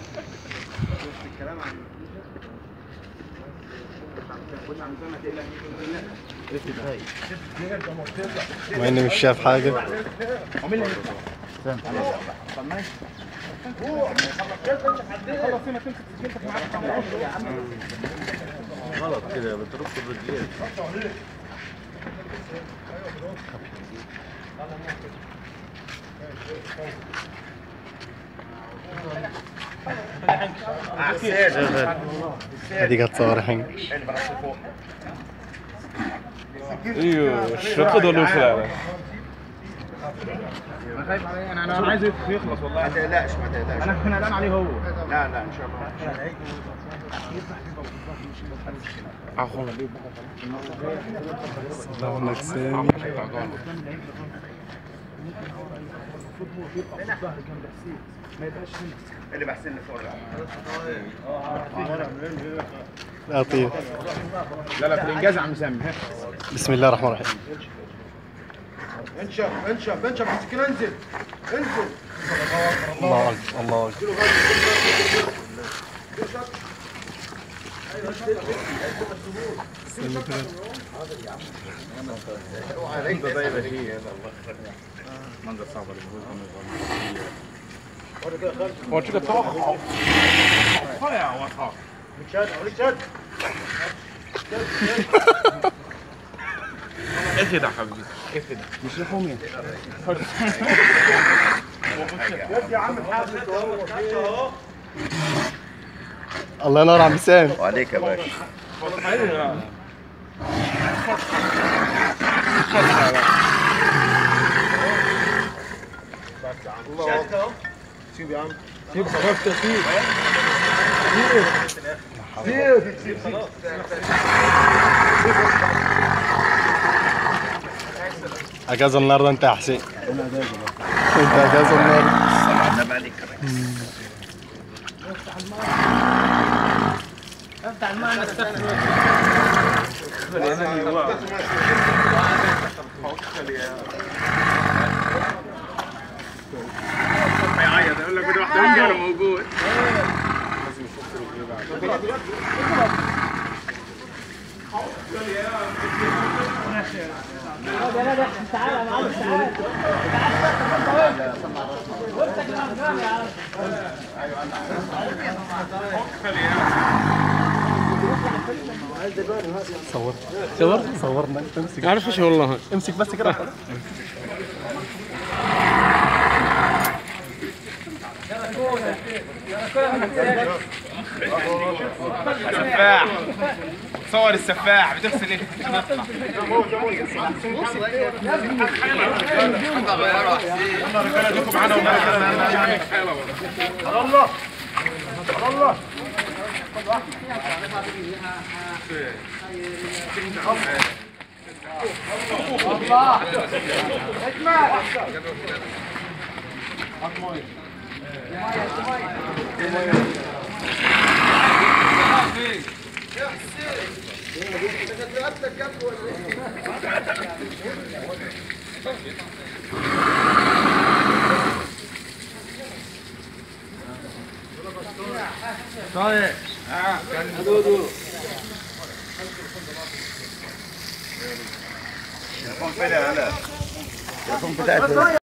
الكلام عن مع اني مش شايف حاجه غلط كده بتربط الرجلين شغال هذيك هتصور الحين ايوه شقد ولا وش هذا؟ انا خايف عليه انا انا عايزه يخلص والله ما تقلقش ما تقلقش انا انا قلقان عليه هو لا لا ان شاء الله الله سامي اللي بحسن لك فوق لطيف لا لا في الانجاز عم سامي بسم الله الرحمن الرحيم انشف انشف انشف مسكين انزل انزل الله اكبر الله اكبر عليك زي ما هي منظر صعب هو كده توقع طلع وطا شد شد ايش ده حبيبي كيف ده مش لحومي يا عم الحاج الله ينور عم سام وعليك يا باشا سيب يا عم سيب خلاص سيب اجازه النهارده انت يا حسين انت اجازه النهارده النبي عليك هيعيط يقول لك بدي واحده من جاله موجود صور صور صورنا انت امسك عارف ايش والله امسك بس كده سفاح صور السفاح بتغسل ايه؟ التليفون بتاعتي